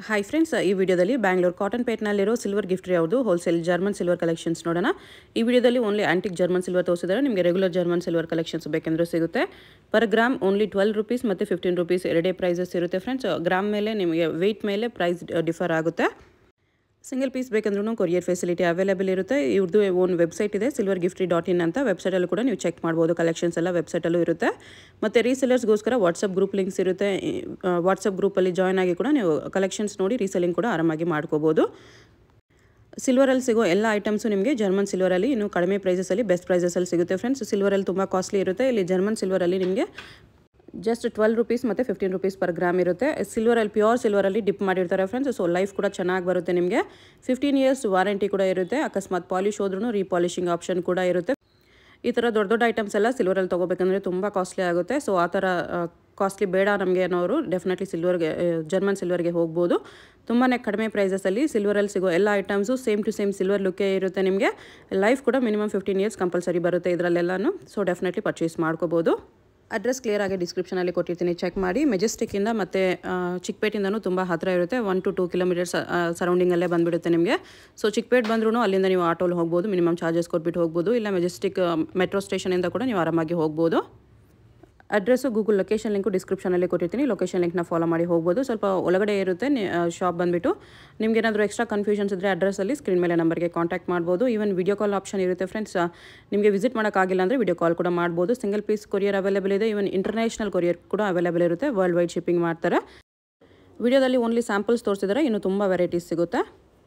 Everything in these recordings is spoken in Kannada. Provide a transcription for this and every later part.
ಹಾಯ್ ಫ್ರೆಂಡ್ಸ್ ಈ ವಿಡಿಯೋದಲ್ಲಿ ಬ್ಯಾಂಗ್ಳೂರು ಕಾಟನ್ ಪೇಟ್ನಲ್ಲಿರೋ ಸಿಲ್ವರ್ ಗಿಫ್ಟ್ ಯಾವುದು ಹೋಲ್ಸೇಲ್ ಜರ್ಮನ್ ಸಿಲ್ವರ್ ಕಲೆಕ್ಷನ್ಸ್ ನೋಡೋಣ ಈ ವಿಡಿಯೋದಲ್ಲಿ ಓನ್ಲಿ ಆಂಟಿಕ್ ಜರ್ಮನ್ ಸಿಲ್ವರ್ ತೋರಿಸಿದ್ರೆ ನಿಮಗೆ ರೆಗ್ಯುಲರ್ ಜರ್ಮನ್ ಸಿಲ್ವರ್ ಕಲೆಕ್ಷನ್ಸ್ ಬೇಕೆಂದ್ರೆ ಸಿಗುತ್ತೆ per gram only twelve rupees ಮತ್ತು ಫಿಫ್ಟೀನ್ ರುಪೀಸ್ ಎರಡೇ ಪ್ರೈಸಸ್ ಇರುತ್ತೆ ಫ್ರೆಂಡ್ಸ್ ಗ್ರಾಮ್ ಮೇಲೆ ನಿಮಗೆ ವೆಯ್ಟ್ ಮೇಲೆ ಪ್ರೈಸ್ ಡಿಫರ್ ಆಗುತ್ತೆ ಸಿಂಗಲ್ ಪೀಸ್ ಬೇಕಂದ್ರೂ ಕೊರಿಯರ್ ಫೆಸಿಲಿಟಿ ಅವೈಲೇಬಲ್ ಇರುತ್ತೆ ಇವ್ರದ್ದು ಓನ್ ವೆಬ್ಸೈಟ್ ಇದೆ ಸಿಲ್ವರ್ ಗಿಫ್ಟ್ರಿ ಡಾಟ್ ಇನ್ ಅಂತ ವೆಬ್ಸೈಟಲ್ಲೂ ಕೂಡ ನೀವು ಚೆಕ್ ಮಾಡ್ಬೋದು ಕಲೆಕ್ಷನ್ಸ್ ಎಲ್ಲ ವೆಬ್ಸೈಟಲ್ಲೂ ಇರುತ್ತೆ ಮತ್ತು ರೀಸೆಲರ್ಸ್ಗೋಸ್ಕರ ವಾಟ್ಸಪ್ ಗ್ರೂಪ್ ಲಿಂಕ್ಸ್ ಇರುತ್ತೆ ವಾಟ್ಸಪ್ ಗ್ರೂಪಲ್ಲಿ ಜಾಯ್ನ್ ಆಗಿ ಕೂಡ ನೀವು ಕಲೆಕ್ಷನ್ಸ್ ನೋಡಿ ರೀಸೆಲಿಂಗ್ ಕೂಡ ಆರಾಮಾಗಿ ಮಾಡ್ಕೋಬೋದು ಸಿಲ್ವರಲ್ಲಿ ಸಿಗೋ ಎಲ್ಲ ಐಟಮ್ಸು ನಿಮಗೆ ಜರ್ಮನ್ ಸಿಲ್ವರಲ್ಲಿ ಇನ್ನು ಕಡಿಮೆ ಪ್ರೈಸಸಲ್ಲಿ ಬೆಸ್ಟ್ ಪ್ರೈಸಸಲ್ಲಿ ಸಿಗುತ್ತೆ ಫ್ರೆಂಡ್ಸ್ ಸಿಲ್ವರಲ್ಲಿ ತುಂಬ ಕಾಸ್ಟ್ಲಿ ಇರುತ್ತೆ ಇಲ್ಲಿ ಜರ್ಮನ್ ಸಿಲ್ವರಲ್ಲಿ ನಿಮಗೆ ಜಸ್ಟ್ ಟ್ವೆಲ್ ರುಪೀಸ್ ಮತ್ತು ಫಿಫ್ಟೀನ್ ರುಪೀಸ್ ಪರ್ ಗ್ರಾಮ್ ಇರುತ್ತೆ ಸಿಲ್ವರಲ್ಲಿ ಪ್ಯೂರ್ ಸಿಲ್ವರಲ್ಲಿ ಡಿಪ್ ಮಾಡಿರ್ತಾರೆ ಫ್ರೆಂಡ್ಸ್ ಸೊ ಲೈಫ್ ಕೂಡ ಚೆನ್ನಾಗಿ ಬರುತ್ತೆ ನಿಮಗೆ ಫಿಫ್ಟೀನ್ ಇಯರ್ಸ್ ವಾರಂಟಿ ಕೂಡ ಇರುತ್ತೆ ಅಕಸ್ಮಾತ್ ಪಾಲಿಶ್ ಹೋದ್ರೂ ರೀಪಾಲಿಶಿಂಗ್ ಆಪ್ಷನ್ ಕೂಡ ಇರುತ್ತೆ ಈ ಥರ ದೊಡ್ಡ ದೊಡ್ಡ ಐಟಮ್ಸ್ ಎಲ್ಲ ಸಿಲ್ವರಲ್ಲಿ ತೊಗೋಬೇಕಂದ್ರೆ ತುಂಬ ಕಾಸ್ಟ್ಲಿ ಆಗುತ್ತೆ ಸೊ ಆ ಥರ ಕಾಸ್ಟ್ಲಿ ಬೇಡ ನಮಗೆ ಅನ್ನೋರು ಡೆಫಿನೆಟ್ಲಿ ಸಿಲ್ವರ್ಗೆ ಜರ್ಮನ್ ಸಿಲ್ವರ್ಗೆ ಹೋಗ್ಬೋದು ತುಂಬಾ ಕಡಿಮೆ ಪ್ರೈಸಸಲ್ಲಿ ಸಿಲ್ವರಲ್ಲಿ ಸಿಗೋ ಎಲ್ಲ items same to same silver ಲುಕ್ಕೇ ಇರುತ್ತೆ ನಿಮಗೆ ಲೈಫ್ ಕೂಡ ಮಿನಿಮಮ್ ಫಿಫ್ಟೀನ್ ಇಯರ್ಸ್ ಕಂಪಲ್ಸರಿ ಬರುತ್ತೆ ಇದರಲ್ಲೆಲ್ಲನೂ ಸೊ ಡೆಫಿನೆಟ್ಲಿ ಪರ್ಚೇಸ್ ಮಾಡ್ಕೋಬೋದು ಅಡ್ರೆಸ್ ಕ್ಲಿಯರಾಗಿ ಡಿಸ್ಕ್ರಿಪ್ಷನಲ್ಲಿ ಕೊಟ್ಟಿರ್ತೀನಿ ಚೆಕ್ ಮಾಡಿ ಮೆಜೆಸ್ಟಿಕ್ಕಿಂದ ಮತ್ತು ಚಿಕ್ಕಪೇಟಿಂದನೂ ತುಂಬ ಹತ್ತಿರ ಇರುತ್ತೆ ಒನ್ ಟು ಟೂ ಕಿಲೋಮೀಟರ್ಸ್ ಸರೌಂಡಿಂಗಲ್ಲೇ ಬಂದುಬಿಡುತ್ತೆ ನಿಮಗೆ ಸೊ ಚಿಕ್ಕಪೇಟ್ ಬಂದ್ರೂ ಅಲ್ಲಿಂದ ನೀವು ಆಟೋಲಿ ಹೋಗ್ಬೋದು ಮಿನಿಮಮ್ ಚಾರ್ಜಸ್ ಕೊಟ್ಬಿಟ್ಟು ಹೋಗ್ಬೋದು ಇಲ್ಲ ಮೆಜೆಸ್ಟಿಕ್ ಮೆಟ್ರೋ ಸ್ಟೇಷನಿಂದ ಕೂಡ ನೀವು ಆರಾಮಾಗಿ ಹೋಗ್ಬೋದು ಅಡ್ರೆಸ್ಸು ಗೂಗಲ್ ಲೊಕೇಶನ್ ಲಿಂಕು ಡಿಸ್ಕ್ರಿಪ್ಷನಲ್ಲಿ ಕೊಟ್ಟಿರ್ತೀನಿ ಲೊಕೇಶನ್ ಲಿಂಕ್ನ ಫಾಲೋ ಮಾಡಿ ಹೋಗ್ಬೋದು ಸ್ವಲ್ಪ ಒಳಗಡೆ ಇರುತ್ತೆ ಶಾಪ್ ಬಂದುಬಿಟ್ಟು ನಿಮ್ಗೆ ಏನಾದರೂ ಎಕ್ಸ್ಟ್ರಾ ಕನ್ಫ್ಯೂಷನ್ಸ್ ಇದ್ದರೆ ಅಡ್ರೆಸ್ಸಲ್ಲಿ ಸ್ಕ್ರೀನ್ ಮೇಲೆ ನಂಬರ್ಗೆ ಕಾಂಟ್ಯಾಕ್ಟ್ ಮಾಡ್ಬೋದು ಈವನ್ ವಿಡಿಯೋ ಕಾಲ್ ಆಪ್ಷನ್ ಇರುತ್ತೆ ಫ್ರೆಂಡ್ಸ್ ನಿಮಗೆ ವಿಸಿಟ್ ಮಾಡೋಕ್ಕಾಗಿಲ್ಲ ಅಂದರೆ ವಿಡಿಯೋ ಕಾಲ್ ಕೂಡ ಮಾಡ್ಬೋದು ಸಿಂಗಲ್ ಪೀಸ್ ಕೊರಿಯರ್ ಅವೈಲೇಬಲ್ ಇದೆ ಈವನ್ ಇಂಟರ್ನ್ಯಾಷನಲ್ ಕೊರಿಯರ್ ಕೂಡ ಅವೈಲೇಬಲ್ ಇರುತ್ತೆ ವರ್ಲ್ಡ್ ವೈಡ್ ಶಿಪ್ಪಿಂಗ್ ಮಾಡ್ತಾರೆ ವಿಡಿಯೋದಲ್ಲಿ ಓನ್ಲಿ ಸ್ಯಾಂಪಲ್ಸ್ ತೋರಿಸಿದರೆ ಇನ್ನೂ ತುಂಬ ವೆರೈಟೀಸ್ ಸಿಗುತ್ತೆ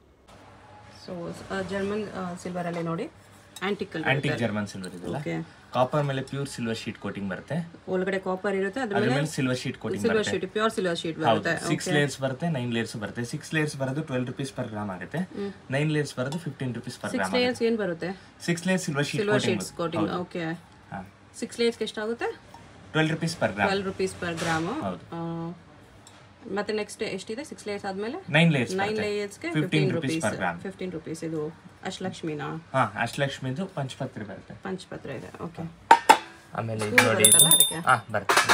ಸೊ ಜರ್ಮನ್ ಸಿಲ್ವರಲ್ಲಿ ನೋಡಿ ಆ್ಯಂಟಿಕ್ ಆಂಟಿಕ್ ಜರ್ಮನ್ ಸಿಲ್ವರ್ ಇದೆಲ್ಲ ಓಕೆ ಕಾಪರ್ ಮೇಲೆ ಪ್ಯೂರ್ ಸಿಲ್ವರ್ ಶೀಟ್ ಕೋಟಿಂಗ್ ಬರುತ್ತೆ ಒಳಗಡೆ ಕಾಪರ್ ಇರುತ್ತೆ ಅದ್ರ ಅದ್ರ ಮೇಲೆ ಸಿಲ್ವರ್ ಶೀಟ್ ಕೋಟಿಂಗ್ ಸಿಲ್ವರ್ ಬರುತ್ತೆ ಶೀಟ್ ಪ್ಯೂರ್ ಸಿಲ್ವರ್ ಶೀಟ್ ಹೌದು ಬರುತ್ತೆ ಸಿಕ್ಸ್ ಲೇಯರ್ಸ್ ಬರುತ್ತೆ ನೈನ್ ಲೇಯರ್ಸ್ ಬರುತ್ತೆ ಸಿಕ್ಸ್ ಲೇಯರ್ಸ್ ಬರೋದು ಟ್ವೆಲ್ ರುಪೀಸ್ ಪರ್ ಗ್ರಾಮ್ ಆಗುತ್ತೆ ನೈನ್ ಲೇಯರ್ಸ್ ಬರೋದು fifteen rupees per gram layers ಏನು ಬರುತ್ತೆ six layers silver sheet silver coating sheets coating okay six ಲೇಯರ್ಸ್ಗೆ ಎಷ್ಟಾಗುತ್ತೆ twelve rupees per gram twelve rupees per gram ಹೌದು. ಮತ್ತೆ ನೆಕ್ಸ್ಟ್ ಎಷ್ಟಿದೆ ಸಿಕ್ಸ್ ಲೇಯರ್ಸ್ ಆದ್ಮೇಲೆ ನೈನ್ ಲೇಯರ್ಸ್ ನೈನ್ ಲೇಯರ್ಸ್ಗೆ fifteen fifteen rupees rupees per gram fifteen rupees ಇದು ಅಷ್ಟಲಕ್ಷ್ಮಿನಾ ಹಾ ಅಷ್ಟಲಕ್ಷ್ಮಿದು ಪಂಚಪತ್ರಿ ಬರುತ್ತೆ ಪಂಚಪತ್ರ ಇದೆ ಓಕೆ ಆಮೇಲೆ ಇದು ನೋಡಿ ಇದು ಬರುತ್ತಲ್ಲ ಅದಕ್ಕೆ ಹಾ ಬರುತ್ತೆ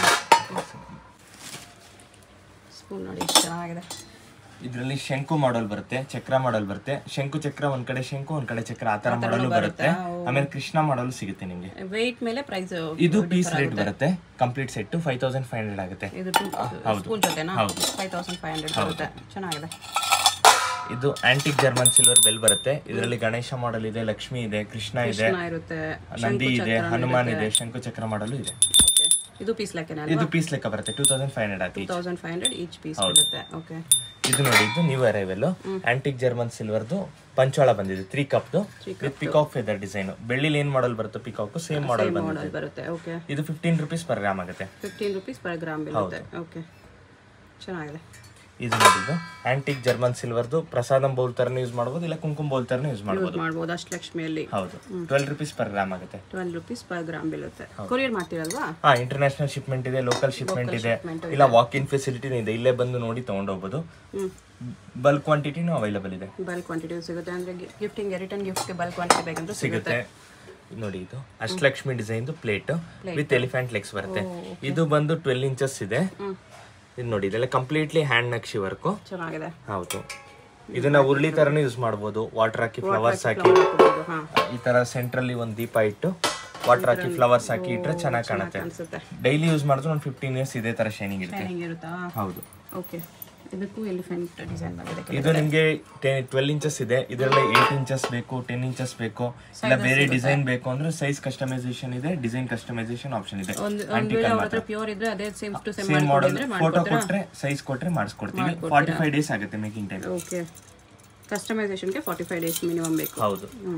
ಸ್ಪೂನ್ ನೋಡಿ ಎಷ್ಟು ಚೆನ್ನಾಗಿದೆ ಇದರಲ್ಲಿ ಶಂಕು ಮಾಡಲ್ ಬರುತ್ತೆ ಚಕ್ರ ಮಾಡಲ್ ಬರುತ್ತೆ ಶಂಕು ಚಕ್ರ ಒಂದ್ ಕಡೆ ಶಂಕು ಒಂದ್ ಕಡೆ ಚಕ್ರ ಆ ತರ ಮಾಡಲು ಬರುತ್ತೆ ಆಮೇಲೆ ಕೃಷ್ಣ ಮಾಡಲು ಸಿಗುತ್ತೆ ನಿಮ್ಗೆ ವೆಯ್ಟ್ ಮೇಲೆ ಪ್ರೈಸ್ ಇದು ಪೀಸ್ ರೇಟ್ ಬರುತ್ತೆ complete set five thousand five hundred ಆಗುತ್ತೆ ಇದು ಸ್ಪೂನ್ ಜೊತೆನಾ ಫೈವ್ ತೌಸಂಡ್ ಫೈವ್ ಹಂಡ್ರೆಡ್ ಬರುತ್ತೆ ಚೆನ್ನಾಗಿದೆ ಇದು ಆಂಟಿಕ್ ಜರ್ಮನ್ ಸಿಲ್ವರ್ ಬೆಲ್ ಬರುತ್ತೆ ಇದರಲ್ಲಿ ಗಣೇಶ ಮಾಡೆಲ್ ಇದೆ ಲಕ್ಷ್ಮಿ ಇದೆ ಕೃಷ್ಣ ಇದೆ ಚೆನ್ನಾಗಿರುತ್ತೆ ನಂದಿ ಇದೆ ಹನುಮಾನ್ ಇದೆ ಶಂಕು ಚಕ್ರ ಮಾಡಲು ಇದೆ ಓಕೆ ಇದು ಪೀಸ್ ಲೆಕ್ಕನೇ ಇದು ಪೀಸ್ ಲೆಕ್ಕ ಬರುತ್ತೆ ಟೂ ತೌಸಂಡ್ ಫೈವ್ ಹಂಡ್ರೆಡ್ ಆಗಿ thousand five hundred each piece ಬರುತ್ತೆ ಓಕೆ ಇದು ನೋಡಿ ಇದು ನ್ಯೂ ಅರೈವಲ್ ಆಂಟಿಕ್ ಜರ್ಮನ್ ಸಿಲ್ವರ್ದು ಪಂಚೋಳ ಬಂದಿದೆ ತ್ರೀ ಕಪ್ದು ವಿತ್ ಪಿಕಾಕ್ ಫೆದರ್ ಡಿಸೈನ್ ಬೆಳ್ಳಿಲಿ ಏನ್ ಮಾಡಲ್ ಬರುತ್ತೆ ಪಿಕಾಕ್ ಸೇಮ್ ಮಾಡಲ್ ಬಂದಿದೆ ಮಾಡಲ್ ಬರುತ್ತೆ ಓಕೆ ಇದು ಫಿಫ್ಟೀನ್ ರುಪೀಸ್ ಪರ್ ಗ್ರಾಮ್ ಆಗುತ್ತೆ ಫಿಫ್ಟೀನ್ ರುಪೀಸ್ ಪರ್ ಗ್ರಾಮ್ ಬೀಳುತ್ತೆ ಓಕೆ ಚೆನ್ನಾಗಿದೆ ಇದು ನೋಡಿದ್ದು ಆಂಟಿಕ್ ಜರ್ಮನ್ ಸಿಲ್ವರ್ದು ಪ್ರಸಾದಂ ಬೌಲ್ ತರನು ಯೂಸ್ ಮಾಡ್ಬೋದು ಇಲ್ಲ ಕುಂಕುಮ ಬೌಲ್ ತರನು ಯೂಸ್ ಮಾಡ್ಬೋದು ಯೂಸ್ ಮಾಡ್ಬೋದು ಅಷ್ಟಲಕ್ಷ್ಮಿಯಲ್ಲಿ ಹೌದು ಟ್ವೆಲ್ ರುಪೀಸ್ ಪರ್ ಗ್ರಾಮ್ ಆಗುತ್ತೆ ಟ್ವೆಲ್ ರುಪೀಸ್ ಪರ್ ಗ್ರಾಮ್ ಬೀಳುತ್ತೆ ಕೊರಿಯರ್ ಮಾಡ್ತೀರಲ್ವಾ ಹಾ ಇಂಟರ್ನ್ಯಾಷನಲ್ ಶಿಪ್ಮೆಂಟ್ ಇದೆ ಲೋಕಲ್ ಶಿಪ್ಮೆಂಟ್ ಇದೆ ಇಲ್ಲ ವಾಕ್ ಇನ್ ಫೆಸಿಲಿಟಿನೂ ಇದೆ ಇಲ್ಲೇ ಬಂದು ನೋಡಿ ತಗೊಂಡೋಗ್ಬೋದು ಹ್ಞೂ ಬಲ್ಕ್ ಕ್ವಾಂಟಿಟಿನೂ ಅವೈಲಬಲ್ ಇದೆ ಬಲ್ಕ್ ಕ್ವಾಂಟಿಟಿ ಸಿಗುತ್ತೆ ಅಂದರೆ ಗಿಫ್ಟಿಂಗ್ ರಿಟರ್ನ್ ಗಿಫ್ಟ್ಗೆ ಬಲ್ಕ್ ಕ್ವಾಂಟಿಟಿ ಬೇಕಂದ್ರೆ ಸಿಗುತ್ತೆ ಸಿಗುತ್ತೆ ನೋಡಿ ಇದು Ashtalakshmi design plate with elephant legs ಬರುತ್ತೆ ಇದು ಬಂದು ಟ್ವೆಲ್ ಇಂಚಸ್ ಇದೆ ಇದು ನೋಡಿ ಇದೆಲ್ಲ ಕಂಪ್ಲೀಟ್ಲಿ ಹ್ಯಾಂಡ್ ನಕ್ಷಿ ವರ್ಕು ಚೆನ್ನಾಗಿದೆ ಹೌದು ಇದನ್ನ ಉರುಳಿ ತರನು ಯೂಸ್ ಮಾಡ್ಬೋದು ವಾಟರ್ ಹಾಕಿ ಫ್ಲವರ್ಸ್ ಹಾಕಿ ಹಾಕೋಬೋದು ಹಾಂ ಈ ತರ ಸೆಂಟ್ರಲ್ಲಿ ಒಂದು ದೀಪ ಇಟ್ಟು ವಾಟರ್ ಹಾಕಿ ಫ್ಲವರ್ಸ್ ಹಾಕಿ ಇಟ್ರೆ ಚೆನ್ನಾಗಿ ಕಾಣುತ್ತೆ ಅನಿಸುತ್ತೆ ಡೈಲಿ ಯೂಸ್ ಮಾಡಿದ್ರೆ ಒಂದು ಫಿಫ್ಟೀನ್ ಇಯರ್ಸ್ ಇದೇ ತರ ಶೈನಿಂಗ್ ಇರುತ್ತೆ ಹೆಂಗಿರುತ್ತಾ ಹೌದು ಓಕೆ ಇದಕ್ಕೂ ಎಲಿಫೆಂಟ್ ಡಿಸೈನ್ ಬಂದಿದೆ ಇದು ನಿಮ್ಗೆ ಟ್ವೆಲ್ ಇಂಚಸ್ ಇದೆ ಇದರಲ್ಲಿ ಏಟ್ ಇಂಚಸ್ ಬೇಕು ಟೆನ್ ಇಂಚಸ್ ಬೇಕು ಇಲ್ಲ ಬೇರೆ ಡಿಸೈನ್ ಬೇಕು ಅಂದ್ರೆ ಸೈಜ್ ಕಸ್ಟಮೈಸೇಷನ್ ಇದೆ ಡಿಸೈನ್ ಕಸ್ಟಮೈಸೇಷನ್ ಆಪ್ಷನ್ ಇದೆ ಒಂದು ಒಂದು ವೇಳೆ ಅವ್ರ ಹತ್ರ ಪ್ಯೂರ್ ಇದ್ರೆ ಅದೇ same to same same model ಮಾಡ್ಕೊಂಡಿದ್ರೆ ಫೋಟೋ ಕೊಟ್ರೆ ಸೈಜ್ ಕೊಟ್ರೆ ಮಾಡಿಸ್ಕೊಡ್ತೀವಿ ಫಾರ್ಟಿ ಫೈವ್ ಡೇಸ್ ಆಗುತ್ತೆ ಮೇಕಿಂಗ್ ಟೈಮ್ ಓಕೆ ಕಸ್ಟಮೈಸೇಷನ್ಗೆ ಫಾರ್ಟಿ ಫೈವ್ ಡೇಸ್ ಮಿನಿಮಮ್ ಬೇಕು ಹೌದು ಹ್ಞೂ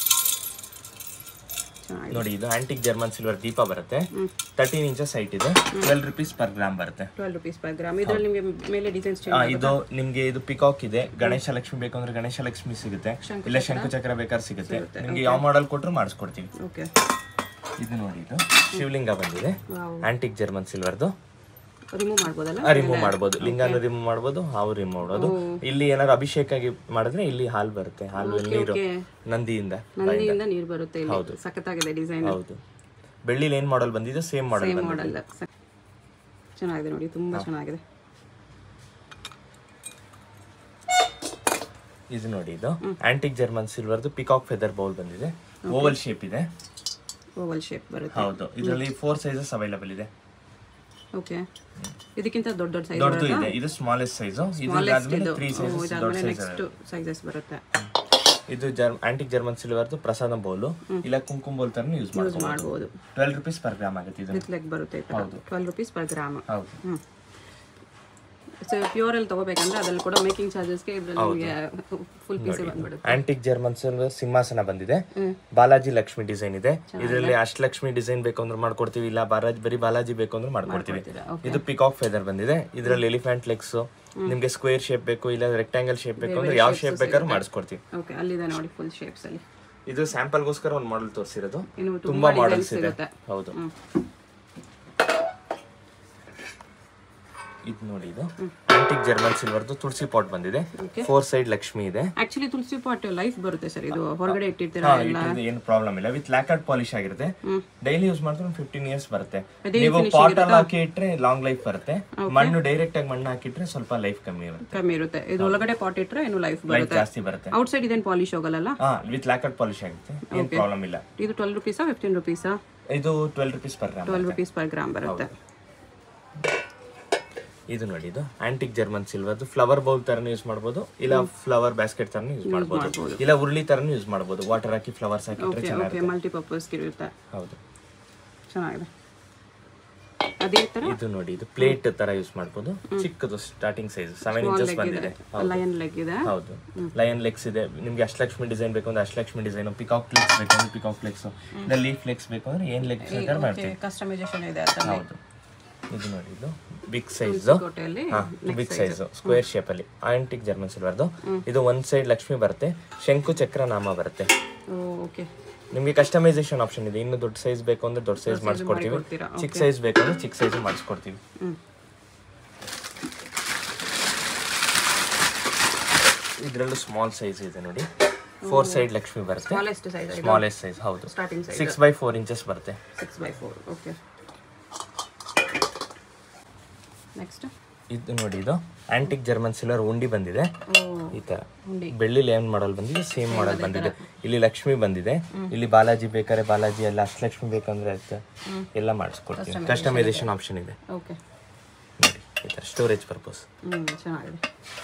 ಚೆನ್ನಾಗಿದೆ ನೋಡಿ ಇದು ಆಂಟಿಕ್ ಜರ್ಮನ್ ಸಿಲ್ವರ್ ದೀಪ ಬರುತ್ತೆ ತರ್ಟೀನ್ ಇಂಚಸ್ ಹೈಟ್ ಇದೆ ಟ್ವೆಲ್ ರುಪೀಸ್ ಪರ್ ಗ್ರಾಮ್ ಬರುತ್ತೆ ಟ್ವೆಲ್ ರುಪೀಸ್ ಪರ್ ಗ್ರಾಮ್ ಇದರಲ್ಲಿ ನಿಮಗೆ ಮೇಲೆ ಡಿಸೈನ್ಸ್ ಆ, ಇದು ನಿಮ್ಗೆ ಇದು ಪಿಕಾಕ್ ಇದೆ ಗಣೇಶ ಲಕ್ಷ್ಮಿ ಬೇಕು ಅಂದ್ರೆ ಗಣೇಶ ಲಕ್ಷ್ಮಿ ಸಿಗುತ್ತೆ ಇಲ್ಲ ಶಂಕು ಚಕ್ರ ಬೇಕಾದ್ರೆ ಸಿಗುತ್ತೆ ನಿಮ್ಗೆ ಯಾವ ಮಾಡೆಲ್ ಕೊಟ್ರು ಮಾಡಿಸ್ಕೊಡ್ತೀವಿ ಓಕೆ ಇದು ನೋಡಿ ಇದು ಶಿವಲಿಂಗ ಬಂದಿದೆ ವಾವ್ ಆಂಟಿಕ್ ಜರ್ಮನ್ ಸಿಲ್ವರ್ದು ರಿಮೂವ್ ಮಾಡ್ಬೋದಲ್ಲ ರಿಮೂವ್ ಮಾಡ್ಬೋದು ಲಿಂಗಾನು ರಿಮೂವ್ ಮಾಡ್ಬೋದು ಹಾವು ರಿಮೂವ್ ಮಾಡ್ಬೋದು ಇಲ್ಲಿ ಏನಾದ್ರು ಅಭಿಷೇಕ ಆಗಿ ಮಾಡಿದ್ರೆ ಇಲ್ಲಿ ಹಾಲು ಬರುತ್ತೆ ಹಾಲು ನೀರು ಓಕೆ ನಂದಿಯಿಂದ ನಂದಿಯಿಂದ ನೀರು ಬರುತ್ತೆ ಇಲ್ಲಿ ಸಖತ್ತಾಗಿದೆ ಡಿಸೈನ್ ಹೌದು ಬೆಳ್ಳಿಲಿ ಏನ್ ಮಾಡೆಲ್ ಬಂದಿದೆ ಸೇಮ್ ಮಾಡೆಲ್ ಸೇಮ್ ಬಂದಿದೆ ಮಾಡಲ್ ಚೆನ್ನಾಗಿದೆ ನೋಡಿ ತುಂಬಾ ಚೆನ್ನಾಗಿದೆ ಇದು ನೋಡಿ ಇದು ಆಂಟಿಕ್ ಜರ್ಮನ್ ಸಿಲ್ವರ್ದು ಪಿಕಾಕ್ ಫೆದರ್ ಬೌಲ್ ಬಂದಿದೆ ಓವಲ್ ಶೇಪ್ ಇದೆ ಓವಲ್ ಶೇಪ್ ಬರುತ್ತೆ ಹೌದು ಇದರಲ್ಲಿ ಫೋರ್ ಸೈಜಸ್ ಅವೈಲಬಲ್ ಇದೆ ಓಕೆ ಇದಕ್ಕಿಂತ ದೊಡ್ಡ ದೊಡ್ಡ ಸೈಜ್ ದೊಡ್ಡದು ಇದೆ ಇದು ಸ್ಮಾಲೆಸ್ಟ್ ಸೈಜ್ ಇದಾದ್ಮೇಲೆ ತ್ರೀ ಸೈಜಸ್ ದೊಡ್ಡ ಸೈಜ್ ನೆಕ್ಸ್ಟ್ ಸೈಜಸ್ ಬರುತ್ತೆ ಇದು ಜರ್ ಆಂಟಿಕ್ ಜರ್ಮನ್ ಸಿಲ್ವರ್ದು ಪ್ರಸಾದ ಬೌಲು ಇಲ್ಲ ಕುಂಕುಮ ಬೌಲ್ ತರ ಯೂಸ್ ಮಾಡ್ಬೋದು ಮಾಡ್ಬೋದು ಟ್ವೆಲ್ ರುಪೀಸ್ ಪರ್ ಗ್ರಾಮ್ ಆಗುತ್ತೆ ಇದು ವಿತ್ ಲೆಗ್ ಬರುತ್ತೆ ಟ್ವೆಲ್ ರುಪೀಸ್ ಪರ್ ಗ್ರಾಮ್ ಹೌದು ಹ್ಞೂ ಸೊ ಪ್ಯೂರಲ್ಲಿ ತಗೋಬೇಕಂದ್ರೆ ಅದ್ರಲ್ಲಿ ಕೂಡ ಮೇಕಿಂಗ್ ಚಾರ್ಜಸ್ಗೆ ಇದ್ರಲ್ಲಿ ನಿಮಗೆ ಫುಲ್ ಪೀಸೇ ಬಂದ್ಬಿಡುತ್ತೆ ಆಂಟಿಕ್ ಜರ್ಮನ್ ಸಿಲ್ವರ್ ಸಿಂಹಾಸನ ಬಂದಿದೆ ಬಾಲಾಜಿ ಲಕ್ಷ್ಮಿ ಡಿಸೈನ್ ಇದೆ ಇದರಲ್ಲಿ ಅಷ್ಟಲಕ್ಷ್ಮಿ ಡಿಸೈನ್ ಬೇಕು ಅಂದ್ರೆ ಮಾಡ್ಕೊಡ್ತೀವಿ ಇಲ್ಲ ಬಾಲಾಜಿ ಬರೀ ಬಾಲಾಜಿ ಬೇಕು ಅಂದ್ರೆ ಮಾಡ್ಕೊಡ್ತೀವಿ ಇದು ಪಿಕಾಕ್ ಫೆದರ್ ಬಂದಿದೆ ಇದರಲ್ಲಿ ಎಲಿಫೆಂಟ್ ಲೆಗ್ಸ್ ನಿಮ್ಗೆ ಸ್ಕ್ವೇರ್ ಶೇಪ್ ಬೇಕು ಇಲ್ಲ ರೆಕ್ಟಾಂಗಲ್ ಶೇಪ್ ಬೇಕು ಅಂದ್ರೆ ಯಾವ ಶೇಪ್ ಬೇಕಾದ್ರೂ ಮಾಡಿಸ್ಕೊಡ್ತೀವಿ ಓಕೆ ಅಲ್ಲಿದೆ ನೋಡಿ ಫುಲ್ ಶೇಪ್ಸಲ್ಲಿ ಇದು ಸ್ಯಾಂಪಲ್ಗೋಸ್ಕರ ಒಂದು ಮಾಡೆಲ್ ತೋರಿಸಿರೋದು ಇನ್ನು ತುಂಬಾ ತುಂಬಾ ಮಾಡೆಲ್ಸ್ ಡಿಸೈನ್ಸ್ ಇದೆ ಇರುತ್ತೆ ಹೌದು ಇದು ನೋಡಿ ಇದು ಆಂಟಿಕ್ ಜರ್ಮನ್ ಸಿಲ್ವರ್ದು ತುಳಸಿ ಪಾಟ್ ಬಂದಿದೆ ಫೋರ್ ಸೈಡ್ ಲಕ್ಷ್ಮಿ ಇದೆ ಆಕ್ಚುಲಿ ತುಳಸಿ ಪಾಟ್ ಲೈಫ್ ಬರುತ್ತೆ ಸರ್ ಇದು ಹೊರಗಡೆ ಇಟ್ಟಿರ್ತೀರ ಹಾ, ಇಟ್ಟಿದ್ದು ಏನು ಪ್ರಾಬ್ಲಮ್ ಇಲ್ಲ ವಿತ್ ಲ್ಯಾಕರ್ಡ್ ಪಾಲಿಶ್ ಆಗಿರುತ್ತೆ ಡೈಲಿ ಯೂಸ್ ಮಾಡಿದ್ರೆ ಒಂದು ಫಿಫ್ಟೀನ್ ಇಯರ್ಸ್ ಬರುತ್ತೆ ನೀವು ಪಾಟ್ ಅಲ್ಲಿ ಹಾಕಿ ಇಟ್ರೆ ಲಾಂಗ್ ಲೈಫ್ ಬರುತ್ತೆ ಮಣ್ಣು ಡೈರೆಕ್ಟ್ ಆಗಿ ಮಣ್ಣು ಹಾಕಿಟ್ರೆ ಸ್ವಲ್ಪ ಲೈಫ್ ಕಮ್ಮಿ ಇರುತ್ತೆ ಕಮ್ಮಿ ಇರುತ್ತೆ ಇದು ಒಳಗಡೆ ಪಾಟ್ ಇಟ್ರೆ ಏನು ಲೈಫ್ ಲೈಫ್ ಬರುತ್ತೆ ಜಾಸ್ತಿ ಬರುತ್ತೆ ಔಟ್ ಸೈಡ್ ಇದೇನು ಪಾಲಿಶ್ ಹೋಗಲ್ಲ ಹಾ ವಿತ್ ಲ್ಯಾಕರ್ಡ್ ಪಾಲಿಶ್ ಆಗುತ್ತೆ ಏನ್ ಪ್ರಾಬ್ಲಮ್ ಇಲ್ಲ ಇದು ಟ್ವೆಲ್ ರುಪೀಸಾ ಫಿಫ್ಟೀನ್ ರುಪೀಸಾ ಇದು twelve rupees per gram twelve rupees per gram ಬರುತ್ತೆ ಇದು ನೋಡಿ ಇದು ಆಂಟಿಕ್ ಜರ್ಮನ್ ಸಿಲ್ವರ್ದು ಫ್ಲವರ್ ಬೌಲ್ ತರನು ಯೂಸ್ ಮಾಡ್ಬೋದು ಇಲ್ಲ ಫ್ಲವರ್ ಬ್ಯಾಸ್ಕೆಟ್ ತರನು ಯೂಸ್ ಮಾಡ್ಬೋದು ಇಲ್ಲ ಉರುಳಿ ತರನು ಯೂಸ್ ಮಾಡ್ಬೋದು ವಾಟರ್ ಹಾಕಿ ಫ್ಲವರ್ಸ್ ಹಾಕಿಟ್ರೆ ಓಕೆ ಚೆನ್ನಾಗಿ ಓಕೆ ಮಲ್ಟಿಪರ್ಪಸ್ಗೆ ಇರುತ್ತೆ ಹೌದು ಚೆನ್ನಾಗಿದೆ ಅದೇ ಥರ ಇದು ನೋಡಿ ಇದು ಪ್ಲೇಟ್ ತರ ಯೂಸ್ ಮಾಡ್ಬೋದು ಚಿಕ್ಕದು ಸ್ಟಾರ್ಟಿಂಗ್ ಸೈಜ್ ಸೆವೆನ್ ಇಂಚಸ್ ಬಂದಿದೆ ಲಯನ್ ಲೆಗ್ ಇದೆ ಹೌದು ಲಯನ್ ಲೆಗ್ಸ್ ಇದೆ ನಿಮ್ಗೆ ಅಷ್ಟಲಕ್ಷ್ಮಿ ಡಿಸೈನ್ ಬೇಕು ಅಂದ್ರೆ ಅಷ್ಟಲಕ್ಷ್ಮಿ ಡಿಸೈನ್ ಪಿಕಾಕ್ ಫ್ಲೆಕ್ಸ್ ಬೇಕು ಅಂದ್ರೆ ಪಿಕಾಕ್ ಫ್ಲೆಕ್ಸ್ ಇಲ್ಲ ಲೀಫ್ ಫ್ಲೆಕ್ಸ್ ಬೇಕು ಅಂದ್ರೆ ಏನ್ ಲೆಗ್ಸ್ ಬೇಕಾದ್ರೆ ಮಾಡ್ತೀವಿ ಕಸ್ಟಮೈಸೇಷನ್ ಇದೆ ಅದರಲ್ಲಿ ಹೌದು ಇದು ನೋಡಿ ಇದು ಬಿಗ್ ಸೈಜ್ ಕೋಟೆಯಲ್ಲಿ ಬಿಗ್ ಸೈಜ್ ಸ್ಕ್ವೇರ್ ಶೇಪ್ ಅಲ್ಲಿ ಆಂಟಿಕ್ ಜರ್ಮನ್ ಸಿಲ್ವರ್ದು ಇದು ಒಂದ್ ಸೈಡ್ ಲಕ್ಷ್ಮಿ ಬರುತ್ತೆ ಶಂಕು ಚಕ್ರ ನಾಮ ಬರುತ್ತೆ ಓಕೆ ನಿಮ್ಗೆ ಕಸ್ಟಮೈಸೇಷನ್ ಆಪ್ಷನ್ ಇದೆ ಇನ್ನು ದೊಡ್ಡ ಸೈಜ್ ಬೇಕು ಅಂದ್ರೆ ದೊಡ್ಡ ಸೈಜ್ ಮಾಡಿಸ್ಕೊಡ್ತೀವಿ ಕೊಡ್ತೀರಾ ಚಿಕ್ಕ ಸೈಜ್ ಬೇಕು ಅಂದ್ರೆ ಚಿಕ್ಕ ಸೈಜ್ ಮಾಡಿಸ್ಕೊಡ್ತೀವಿ ಹ್ಞೂ ಇದ್ರಲ್ಲೂ ಸ್ಮಾಲ್ ಸೈಜ್ ಇದೆ ನೋಡಿ ಫೋರ್ ಸೈಡ್ ಲಕ್ಷ್ಮಿ ಬರುತ್ತೆ ಸ್ಮಾಲೆಸ್ಟ್ ಸೈಜ್ ಸ್ಮಾಲೆಸ್ಟ್ ಸೈಜ್ ಹೌದು starting size six by four inches ಬರುತ್ತೆ six by four okay next ಇದು ನೋಡಿ ಇದು ಆಂಟಿಕ್ ಜರ್ಮನ್ ಸಿಲ್ವರ್ ಉಂಡಿ ಬಂದಿದೆ ಓ ಈ ತರ ಉಂಡಿ ಬೆಳ್ಳಿಲಿ ಏನ್ ಮಾಡಲ್ ಬಂದಿದೆ ಸೇಮ್ ಮಾಡಲ್ ಬಂದಿದೆ ಇಲ್ಲಿ ಲಕ್ಷ್ಮಿ ಬಂದಿದೆ ಇಲ್ಲಿ ಬಾಲಾಜಿ ಬೇಕಾದ್ರೆ ಬಾಲಾಜಿ ಎಲ್ಲ ಅಷ್ಟಲಕ್ಷ್ಮಿ ಬೇಕಂದ್ರೆ ಆಯ್ತು ಎಲ್ಲ ಮಾಡಿಸ್ಕೊಡ್ತೀವಿ ಕಸ್ಟಮೈಸೇಷನ್ ಆಪ್ಷನ್ ಇದೆ ಓಕೆ ನೋಡಿ ಈ ತರ ಸ್ಟೋರೇಜ್ ಪರ್ಪಸ್ ಹ್ಞೂ ಚೆನ್ನಾಗಿದೆ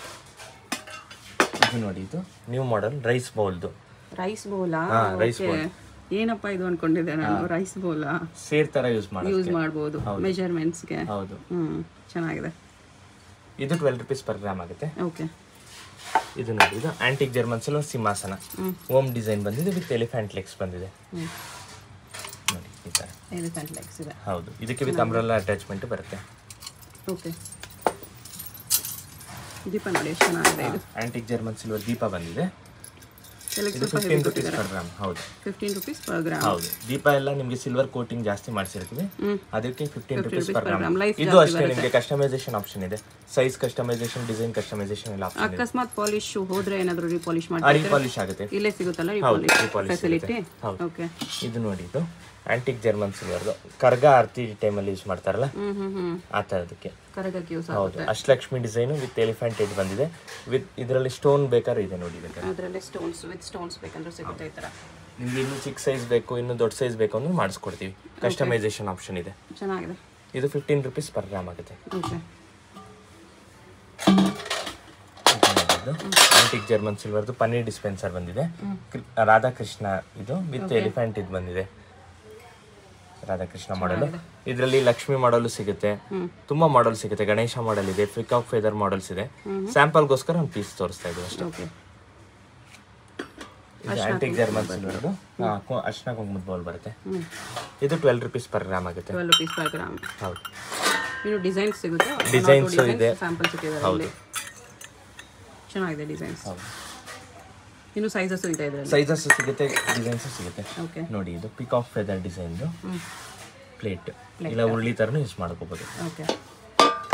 ಇದು ನೋಡಿ ಇದು ನ್ಯೂ ಮಾಡಲ್ ರೈಸ್ ಬೌಲ್ದು ರೈಸ್ ಬೋಲಾ rice ಓಕೆ ಏನಪ್ಪ ಇದು ಅನ್ಕೊಂಡಿದ್ದೆ ನಾನು ರೈಸ್ ಬೋಲಾ ಸೇರ್ ತರ ಯೂಸ್ ಮಾಡಿ ಯೂಸ್ ಮಾಡ್ಬೋದು ಮೆಜರ್ಮೆಂಟ್ಸ್ಗೆ ಹೌದು ಹ್ಞೂ ಚೆನ್ನಾಗಿದೆ ಇದು ಟ್ವೆಲ್ ರುಪೀಸ್ ಪರ್ ಗ್ರಾಮ್ ಆಗುತ್ತೆ ಓಕೆ ಇದು ನೋಡಿ ಇದು ಆಂಟಿಕ್ ಜರ್ಮನ್ ಸಿಲ್ವರ್ ಸಿಂಹಾಸನ ಓಮ್ ಡಿಸೈನ್ ಬಂದಿದೆ ವಿತ್ ಎಲಿಫೆಂಟ್ ಲೆಗ್ಸ್ ಬಂದಿದೆ ಹ್ಞೂ ನೋಡಿ ಈ ತರ ಎಲಿಫೆಂಟ್ ಲೆಗ್ಸ್ ಇದೆ ಹೌದು ಇದಕ್ಕೆ ವಿತ್ ಅಂಬ್ರೆಲ್ಲ ಅಟ್ಯಾಚ್ಮೆಂಟ್ ಬರುತ್ತೆ ಓಕೆ ದೀಪ ನೋಡಿ ಎಷ್ಟು ಚೆನ್ನಾಗಿದೆ ಇದು ಆಂಟಿಕ್ ಜರ್ಮನ್ ಸಿಲ್ವರ್ ದೀಪ ಬಂದಿದೆ ಎಲೆಕ್ಸ್ ಇದು ಫಿಫ್ಟೀನ್ ರುಪೀಸ್ ಪರ್ ಗ್ರಾಮ್ ಹೌದು ಫಿಫ್ಟೀನ್ ರುಪೀಸ್ ಪರ್ ಗ್ರಾಮ್ ಹೌದು ದೀಪ ಎಲ್ಲ ನಿಮಗೆ ಸಿಲ್ವರ್ ಕೋಟಿಂಗ್ ಜಾಸ್ತಿ ಮಾಡಿಸಿರ್ತೀವಿ ಅದಕ್ಕೆ fifteen rupees per gram gram. Life ಇದು ಅಷ್ಟೇ ನಿಮಗೆ ಕಸ್ಟಮೈಸೇಷನ್ ಆಪ್ಷನ್ ಇದೆ ಸೈಜ್ ಕಸ್ಟಮೈಸೇಷನ್ ಡಿಸೈನ್ ಕಸ್ಟಮೈಸೇಷನ್ ಎಲ್ಲ ಆಪ್ಷನ್ ಇದೆ ಅಕಸ್ಮಾತ್ ಪಾಲಿಶ್ ಹೋದ್ರೆ ಏನಾದರೂ ರೀಪಾಲಿಶ್ ಆ ಮಾಡಿ ರೀಪಾಲಿಶ್ ಆಗುತ್ತೆ ಇಲ್ಲೇ ಸಿಗುತ್ತಲ್ಲ ಹೌದು ರೀಪಾಲಿಶ್ ರೀಪಾಲಿಶ್ ಫೆಸಿಲಿಟಿ ಹೌದು. ಓಕೆ ಇದು ನೋಡಿ ಇದು ಆಂಟಿಕ್ ಜರ್ಮನ್ ಸಿಲ್ವರ್ದು ಕರ್ಗ ಆರತಿ ಟೈಮಲ್ಲಿ ಯೂಸ್ ಮಾಡ್ತಾರಲ್ಲ ಹ್ಞೂ ಹ್ಞೂ ಹ್ಞೂ ಆ ಥರದಕ್ಕೆ ಕರಗಕ್ಕೆ ಯೂಸ್ ಹೌದು Ashtalakshmi design with elephant head ಬಂದಿದೆ ವಿತ್ ಇದರಲ್ಲಿ ಸ್ಟೋನ್ ಬೇಕಾದ್ರೆ ಇದೆ ನೋಡಿ ಬೇಕಾದ್ರೆ ಅದರಲ್ಲಿ ಸ್ಟೋನ್ಸ್ ವಿತ್ ಸ್ಟೋನ್ಸ್ ಬೇಕಂದ್ರೆ ಸಿಗುತ್ತೆ ಈ ಥರ ನಿಮ್ಗೆ ಇನ್ನೂ ಚಿಕ್ಕ ಸೈಜ್ ಬೇಕು ಇನ್ನೂ ದೊಡ್ಡ ಸೈಜ್ ಬೇಕು ಅಂದ್ರೆ ಮಾಡಿಸ್ಕೊಡ್ತೀವಿ ಕಸ್ಟಮೈಸೇಷನ್ ಆಪ್ಷನ್ ಇದೆ ಚೆನ್ನಾಗಿದೆ ಇದು ಫಿಫ್ಟೀನ್ ರುಪೀಸ್ ಪರ್ ಗ್ರಾಮ್ ಆಗುತ್ತೆ ಓಕೆ ಆಂಟಿಕ್ ಜರ್ಮನ್ ಸಿಲ್ವರ್ದು ಪನ್ನೀರ್ ಡಿಸ್ಪೆನ್ಸರ್ ಬಂದಿದೆ ಕೃ- ರಾಧಾಕೃಷ್ಣ ಇದು ವಿತ್ ಎಲಿಫೆಂಟ್ ಇದು ಬಂದಿದೆ ರಾಧಾಕೃಷ್ಣ ಮಾಡಲ್ ಇದರಲ್ಲಿ ಲಕ್ಷ್ಮಿ ಮಾಡಲು ಸಿಗುತ್ತೆ ತುಂಬಾ ಮಾಡಲ್ ಸಿಗುತ್ತೆ ಗಣೇಶ ಮಾಡಲ್ ಇದೆ ಫಿಕಾಕ್ ಫೆದರ್ ಮಾಡಲ್ಸ್ ಇದೆ ಸ್ಯಾಂಪಲ್ಗೋಸ್ಕರ ಒಂದು ಪೀಸ್ ತೋರಿಸ್ತಾ ಇದ್ದೀವಿ ಅಷ್ಟೇ ಓಕೆ ಇದು ಆಂಟಿಕ್ ಜರ್ಮನ್ ಸಿಲ್ವರ್ದು ಅರ್ಶನ ಕುಂಕುಮದ ಬೌಲ್ ಬರುತ್ತೆ ಇದು ಟ್ವೆಲ್ ರುಪೀಸ್ ಪರ್ ಗ್ರಾಮ್ ಆಗುತ್ತೆ ಟ್ವೆಲ್ ರುಪೀಸ್ ಪರ್ ಗ್ರಾಮ್ ಹೌದು ಇನ್ನು ಡಿಸೈನ್ಸ್ ಸಿಗುತ್ತೆ Designs ಇದೆ. ಸ್ಯಾಂಪಲ್ಸ್ ಇಟ್ಟಿದ್ದಾರೆ ಹೌದು. ಇಲ್ಲಿ ಚೆನ್ನಾಗಿದೆ ಡಿಸೈನ್ಸ್ ಹೌದು ಇನ್ನು ಸೈಜಸ್ ಇದೆ ಇದರಲ್ಲಿ ಸೈಜಸ್ ಸಿಗುತ್ತೆ ಡಿಸೈನ್ಸ್ ಸಿಗುತ್ತೆ ಓಕೆ ನೋಡಿ ಇದು ಪಿಕಾಕ್ ಫೆದರ್ ಡಿಸೈನ್ದು ಪ್ಲೇಟ್ ಇಲ್ಲ ಉರುಳಿ ಥರನೂ ಯೂಸ್ ಮಾಡ್ಕೋಬೋದು ಓಕೆ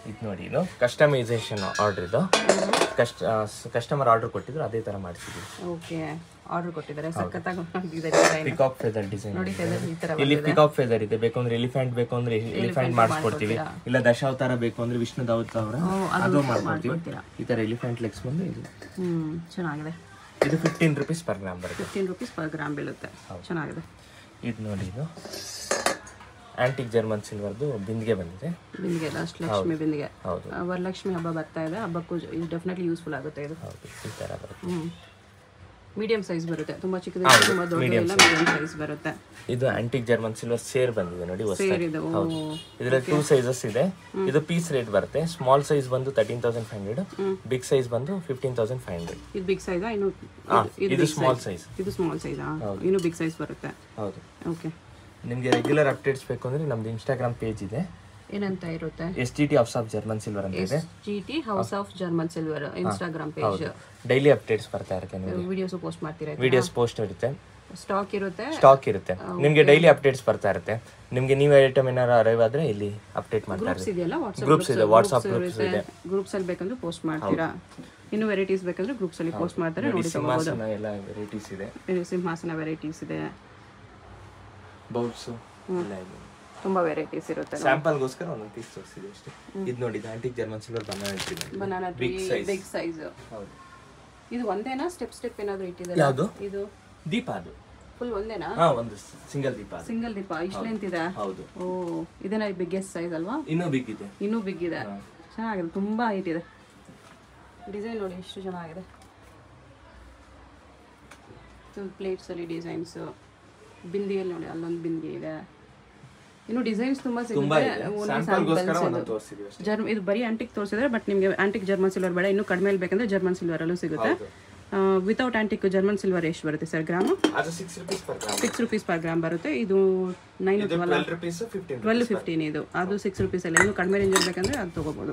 ಇದು ನೋಡಿ ಇದು ಕಸ್ಟಮೈಸೇಷನ್ ಆರ್ಡರ್ ಇದು ಕಸ್ಟ್ ಕಸ್ಟಮರ್ ಆರ್ಡರ್ ಕೊಟ್ಟಿದ್ರು ಅದೇ ತರ ಮಾಡಿಸಿದ್ವಿ ಓಕೆ ಆರ್ಡರ್ ಕೊಟ್ಟಿದ್ದಾರೆ ಸಖತ್ತಾಗಿ ಡಿಸೈನ್ ಪಿಕಾಕ್ ಫೆದರ್ ಡಿಸೈನ್ ನೋಡಿ feather ಈ ತರ ಇಲ್ಲಿ ಪಿಕಾಕ್ ಫೆದರ್ ಇದೆ ಬೇಕು ಅಂದ್ರೆ ಎಲಿಫೆಂಟ್ ಬೇಕು ಅಂದ್ರೆ ಎಲಿಫೆಂಟ್ ಮಾಡಿಸ್ಕೊಡ್ತೀವಿ ಇಲ್ಲ ದಶಾವತಾರ ಬೇಕು ಅಂದ್ರೆ ವಿಷ್ಣು ಅವತಾರ ಅದು ಮಾಡ್ಕೊಡ್ತೀವಿ ಈ ತರ ಎಲಿಫೆಂಟ್ ಲೆಗ್ಸ್ ಬಂದು ಇದು ಹ್ಮ್ ಚೆನ್ನಾಗಿದೆ ಇದು ಫಿಫ್ಟೀನ್ ರುಪೀಸ್ ಪರ್ ಗ್ರಾಮ್ ಬರುತ್ತೆ ಫಿಫ್ಟೀನ್ ರುಪೀಸ್ ಪರ್ ಗ್ರಾಮ್ ಬೀಳುತ್ತೆ ಚೆನ್ನಾಗಿದೆ ಇದು ನೋಡಿ ಇದು ಆಂಟಿಕ್ ಜರ್ಮನ್ ಸಿಲ್ವರ್ದು ಬಿಂದಿಗೆ ಬಂದಿದೆ ಬಿಂದಿಗೆ ಲಾಸ್ಟ್ ಲಕ್ಷ್ಮಿ ಬಿಂದಿಗೆ ಹೌದು ಆ, ವರಲಕ್ಷ್ಮಿ ಹಬ್ಬ ಬರ್ತಾ ಇದೆ ಹಬ್ಬಕ್ಕೂ ಇದು ಡೆಫಿನೆಟ್ಲಿ ಯೂಸ್ಫುಲ್ ಆಗುತ್ತೆ ಇದು ಹೌದು ಈ ತರ ಬರುತ್ತೆ ಹ್ಮ್ ಮೀಡಿಯಂ ಸೈಜ್ ಬರುತ್ತೆ ತುಂಬಾ ಚಿಕ್ಕದಿಲ್ಲ ತುಂಬಾ ದೊಡ್ಡದಿಲ್ಲ ಮೀಡಿಯಂ ಸೈಜ್ ಬರುತ್ತೆ ಇದು ಆಂಟಿಕ್ ಜರ್ಮನ್ ಸಿಲ್ವರ್ ಸೇರ್ ಬಂದಿದೆ ನೋಡಿ ಹೊಸದಾಗಿ ಸೇರ್ ಇದು ಹೌದು ಇದರಲ್ಲಿ ಟೂ ಸೈಜಸ್ ಇದೆ ಇದು ಪೀಸ್ ರೇಟ್ ಬರುತ್ತೆ ಸ್ಮಾಲ್ ಸೈಜ್ ಬಂದು thirteen thousand five hundred big size ಬಂದು ಫಿಫ್ಟೀನ್ ತೌಸಂಡ್ ಫೈವ್ ಹಂಡ್ರೆಡ್ ಇದು ಬಿಗ್ ಸೈಜಾ ಇನ್ನು ಇದು ಸ್ಮಾಲ್ ಸೈಜ್ ಇದು ಸ್ಮಾಲ್ ಸೈಜಾ ಇನ್ನು ಬಿಗ್ ಸೈಜ್ ಬರುತ್ತೆ ಹೌದು ಓಕೆ ನಿಮಗೆ ರೆಗ್ಯುಲರ್ ಅಪ್ಡೇಟ್ಸ್ ಬೇಕು ಅಂದ್ರೆ ನಮ್ದು ಇನ್ಸ್ಟಾಗ್ರಾಮ್ ಪೇಜ್ ಇದೆ ಏನಂತ ಇರುತ್ತೆ S T T house of German silver ಅಂತ ಇದೆ G T house of German silver Instagram page daily updates ಬರ್ತಾ ಇರುತ್ತೆ ನಿಮಗೆ ವಿಡಿಯೋಸ್ ಪೋಸ್ಟ್ ಮಾಡ್ತೀರಾ ವಿಡಿಯೋಸ್ ಪೋಸ್ಟ್ ಇರುತ್ತೆ ಸ್ಟಾಕ್ ಇರುತ್ತೆ ಸ್ಟಾಕ್ ಇರುತ್ತೆ ನಿಮಗೆ ಡೈಲಿ ಅಪ್ಡೇಟ್ಸ್ ಬರ್ತಾ ಇರುತ್ತೆ ನಿಮಗೆ ನೀವು ಐಟಮ್ ಏನಾರು ಅರೈವ್ ಆದ್ರೆ ಇಲ್ಲಿ ಅಪ್ಡೇಟ್ ಮಾಡ್ತಾ ಗ್ರೂಪ್ಸ್ ಇದೆಯಲ್ಲ ವಾಟ್ಸ್ಆಪ್ ಗ್ರೂಪ್ಸ್ ಇದೆ ವಾಟ್ಸ್ಆಪ್ ಗ್ರೂಪ್ಸ್ ಇದೆ ಗ್ರೂಪ್ಸ್ ಅಲ್ಲಿ ಬೇಕಂದ್ರೆ ಪೋಸ್ಟ್ ಮಾಡ್ತೀರಾ ಇನ್ನು ವೆರೈಟೀಸ್ ಬೇಕಂದ್ರೆ ಗ್ರೂಪ್ಸ್ ಅಲ್ಲಿ ಪೋಸ್ಟ್ ಮಾಡ್ತಾರೆ ನೋಡಿ ಸಿಂಹಾಸನ ಎಲ್ಲ ವೆರೈಟೀಸ್ ಇದೆ ಇದು ಸಿಂಹಾಸನ ವೆರೈಟೀಸ್ ಇದೆ ಬೌಲ್ಸ್ ಎಲ್ಲ ಇದೆ ತುಂಬಾ ವೆರೈಟೀಸ್ ಇರುತ್ತೆ ಸ್ಯಾಂಪಲ್ಗೋಸ್ಕರ ಒಂದೊಂದು ಪೀಸ್ ತೋರಿಸಿದೆ ಅಷ್ಟೇ ಇದು ನೋಡಿ ಇದು ಆಂಟಿಕ್ ಜರ್ಮನ್ ಸಿಲ್ವರ್ ಬನಾನಾ ಇಟ್ಟಿದೆ ಬನಾನಾ ಟ್ರೀ ಬಿಗ್ ಸೈಜ್ ಹೌದು ಇದು ಒಂದೇನಾ ಸ್ಟೆಪ್ ಸ್ಟೆಪ್ ಏನಾದ್ರು ಇಟ್ಟಿದ್ದಾರೆ ಯಾವುದು ಇದು ದೀಪ ಅದು ಫುಲ್ ಒಂದೇನಾ ಹಾ ಒಂದು ಸಿಂಗಲ್ ದೀಪ ಅದು ಸಿಂಗಲ್ ದೀಪ ಇಷ್ಟು ಲೆಂತ್ ಇದೆ ಹೌದು ಓ ಇದೇನಾ ಬಿಗ್ಗೆಸ್ಟ್ ಸೈಜ್ ಅಲ್ವಾ ಇನ್ನೂ ಬಿಗ್ ಇದೆ ಇನ್ನೂ ಬಿಗ್ ಇದೆ ಚೆನ್ನಾಗಿದೆ ತುಂಬಾ ಹೈಟ್ ಇದೆ ಡಿಸೈನ್ ನೋಡಿ ಎಷ್ಟು ಚೆನ್ನಾಗಿದೆ ಪ್ಲೇಟ್ಸ್ ಅಲ್ಲಿ ಡಿಸೈನ್ಸ್ ಬಿಂದಿಯಲ್ಲಿ ನೋಡಿ ಅಲ್ಲೊಂದು ಬಿಂದಿ ಇದೆ ಇನ್ನು ಡಿಸೈನ್ಸ್ ತುಂಬಾ ತುಂಬಾ ಸಿಗುತ್ತೆ ಇದೆ Only ಸ್ಯಾಂಪಲ್ಗೋಸ್ಕರ samples ಒಂದೊಂದು ಇದು. ತೋರಿಸಿದ್ವಿ ಅಷ್ಟೇ ಜರ್ಮ್ ಇದು ಬರೀ ಆಂಟಿಕ್ ತೋರಿಸಿದ್ರೆ ಬಟ್ ನಿಮಗೆ ಆಂಟಿಕ್ ಜರ್ಮನ್ ಸಿಲ್ವರ್ ಬೇಡ ಇನ್ನು ಕಡಿಮೆ ಬೇಕಂದ್ರೆ ಜರ್ಮನ್ ಸಿಲ್ವರ್ ಅಲ್ಲೂ ಸಿಗುತ್ತೆ ವಿತೌಟ್ ಆಂಟಿಕ್ ಜರ್ಮನ್ ಸಿಲ್ವರ್ ಎಷ್ಟು ಬರುತ್ತೆ ಸರ್ ಗ್ರಾಮ್ ಅದು six rupees per gram six rupees per gram ಬರುತ್ತೆ ಇದು ನೈನ್ ಇದು twelve rupees fifteen twelve fifteen ಇದು ಅದು ಸಿಕ್ಸ್ ರುಪೀಸ್ ಎಲ್ಲ ಇನ್ನು ಕಡಿಮೆ ರೇಂಜ್ ಬೇಕಂದ್ರೆ ಅದು ತೊಗೋಬೋದು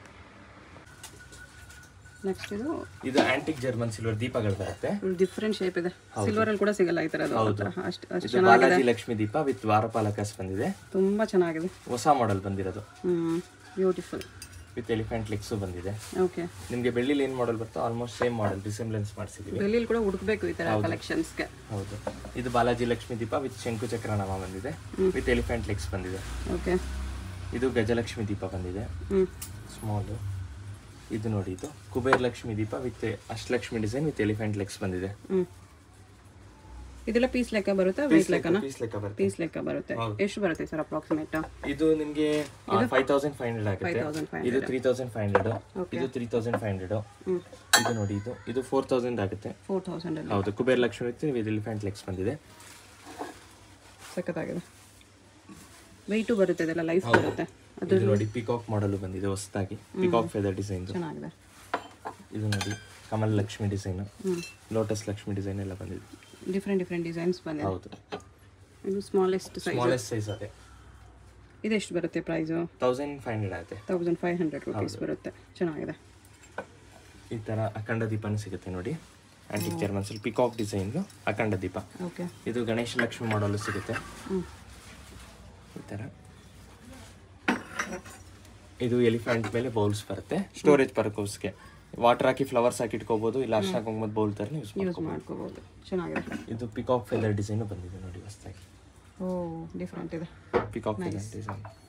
ನೆಕ್ಸ್ಟ್ ಇದು ಇದು ಆಂಟಿಕ್ ಜರ್ಮನ್ ಸಿಲ್ವರ್ ದೀಪಗಳು ಬರುತ್ತೆ ಡಿಫ್ರೆಂಟ್ ಶೇಪ್ ಇದೆ ಸಿಲ್ವರ್ ಅಲ್ಲಿ ಕೂಡ ಸಿಗಲ್ಲ ಈ ಥರದ್ದು ಅಷ್ಟು ಅಷ್ಟು ಇದು ಬಾಲಾಜಿ ಲಕ್ಷ್ಮಿ ದೀಪ ವಿತ್ ವಾರಪಾಲಕಸ್ ಬಂದಿದೆ ತುಂಬಾ ಚೆನ್ನಾಗಿದೆ ಹೊಸ ಮಾಡೆಲ್ ಬಂದಿರೋದು hmm beautiful with elephant legs ಬಂದಿದೆ ಓಕೆ ನಿಮಗೆ ಬೆಳ್ಳಿಲಿ ಏನ್ ಮಾಡೆಲ್ ಬರ್ತೋ ಆಲ್ಮೋಸ್ಟ್ ಸೇಮ್ ಮಾಡೆಲ್ ರಿಸೆಂಬ್ಲೆನ್ಸ್ ಮಾಡಿಸಿದೀವಿ ಡೆಲ್ಲಿಲಿ ಕೂಡ ಹುಡುಕ್ಬೇಕು ಈ ತರ ಕಲೆಕ್ಷನ್ಸ್ಗೆ ಹೌದು ಇದು ಬಾಲಾಜಿ ಲಕ್ಷ್ಮಿ ದೀಪ ವಿತ್ ಶಂಕು ಚಕ್ರ ನಾಮ ಬಂದಿದೆ ವಿತ್ ಎಲಿಫೆಂಟ್ ಲೆಗ್ಸ್ ಬಂದಿದೆ ಓಕೆ ಇದು ಗಜಲಕ್ಷ್ಮಿ ದೀಪ ಬಂದಿದೆ ಹ್ಮ್ ಸ್ಮಾಲು ಇದು ನೋಡಿ ಇದು ಕುಬೇರ್ ಲಕ್ಷ್ಮಿ ದೀಪ with Ashtalakshmi design with elephant legs ಬಂದಿದೆ ಹ್ಮ್ ಇದೆಲ್ಲ ಪೀಸ್ ಲೆಕ್ಕ ಬರುತ್ತಾ ವೆಯ್ಟ್ ಲೆಕ್ಕನ ಪೀಸ್ ಲೆಕ್ಕ ಬರುತ್ತೆ ಪೀಸ್ ಲೆಕ್ಕ ಬರುತ್ತೆ ಎಷ್ಟು ಬರುತ್ತೆ ಸರ್ ಅಪ್ರಾಕ್ಸಿಮೇಟ್ ಇದು ನಿಮಗೆ ಫೈವ್ ತೌಸಂಡ್ ಫೈವ್ ಹಂಡ್ರೆಡ್ ಆಗುತ್ತೆ ತೌಸಂಡ್ ಫೈವ್ ಇದು ತ್ರೀ ತೌಸಂಡ್ ಫೈವ್ ಹಂಡ್ರೆಡ್ ಇದು three thousand five hundred hmm ಇದು ನೋಡಿ ಇದು ಇದು ಫೋರ್ ತೌಸಂಡ್ ಆಗುತ್ತೆ ಫೋರ್ ತೌಸಂಡ್ ಅಲ್ಲಿ ಹೌದು Kuber Lakshmi with with elephant legs ಬಂದಿದೆ ಸಖತ್ತಾಗಿದೆ ವೆಯ್ಟು ಬರುತ್ತೆ ಇದೆಲ್ಲ ಲೈಫ್ ಬರುತ್ತೆ ಅದು ಇದು ನೋಡಿ ಪಿಕಾಕ್ ಮಾಡಲ್ ಬಂದಿದೆ ಹೊಸದಾಗಿ ಪಿಕಾಕ್ ಫೆದರ್ ಡಿಸೈನ್ ಚೆನ್ನಾಗಿದೆ ಇದು ನೋಡಿ Kamal Lakshmi design hmm lotus Lakshmi design ಎಲ್ಲ ಬಂದಿದೆ ಡಿಫ್ರೆಂಟ್ ಡಿಫ್ರೆಂಟ್ ಡಿಸೈನ್ಸ್ ಬಂದಿದೆ ಹೌದು ಇದು ಸ್ಮಾಲೆಸ್ಟ್ ಸೈಜ್ ಸ್ಮಾಲೆಸ್ಟ್ ಸೈಜ್ ಅದೇ ಇದೆಷ್ಟು ಬರುತ್ತೆ ಪ್ರೈಸು ತೌಸಂಡ್ ಫೈವ್ ಹಂಡ್ರೆಡ್ ಆಗುತ್ತೆ ತೌಸಂಡ್ ಫೈವ್ ಹಂಡ್ರೆಡ್ ರುಪೀಸ್ ಬರುತ್ತೆ ಚೆನ್ನಾಗಿದೆ ಈ ತರ ಅಖಂಡ ದೀಪನೂ ಸಿಗುತ್ತೆ ನೋಡಿ ಆಂಟಿಕ್ ಜರ್ಮನ್ಸ್ ಪಿಕಾಕ್ ಡಿಸೈನ್ ಅಖಂಡ ದೀಪ ಓಕೆ ಇದು ಗಣೇಶ ಲಕ್ಷ್ಮಿ ಮಾಡಲು ಸಿಗುತ್ತೆ ಹ್ಞೂ ಈ ತರ ಇದು ಎಲಿಫೆಂಟ್ ಮೇಲೆ ಬೌಲ್ಸ್ ಬರುತ್ತೆ ಸ್ಟೋರೇಜ್ ಪರ್ಕೋಸ್ಗೆ ವಾಟರ್ ಹಾಕಿ ಫ್ಲವರ್ಸ್ ಹಾಕಿ ಇಟ್ಕೋಬಹುದು ಇಲ್ಲ ಅರ್ಶನ ಕುಂಕುಮದ ಬೌಲ್ ತರ ಯೂಸ್ ಯೂಸ್ ಮಾಡ್ಕೋಬೋದು ಚೆನ್ನಾಗಿದೆ ಇದು ಪಿಕಾಕ್ ಫೆದರ್ ಡಿಸೈನ್ ಬಂದಿದೆ ನೋಡಿ ಹೊಸದಾಗಿ ಓ ಡಿಫ್ರೆಂಟ್ ಇದೆ ಪಿಕಾಕ್ ಫೆದರ್ ಡಿಸೈನ್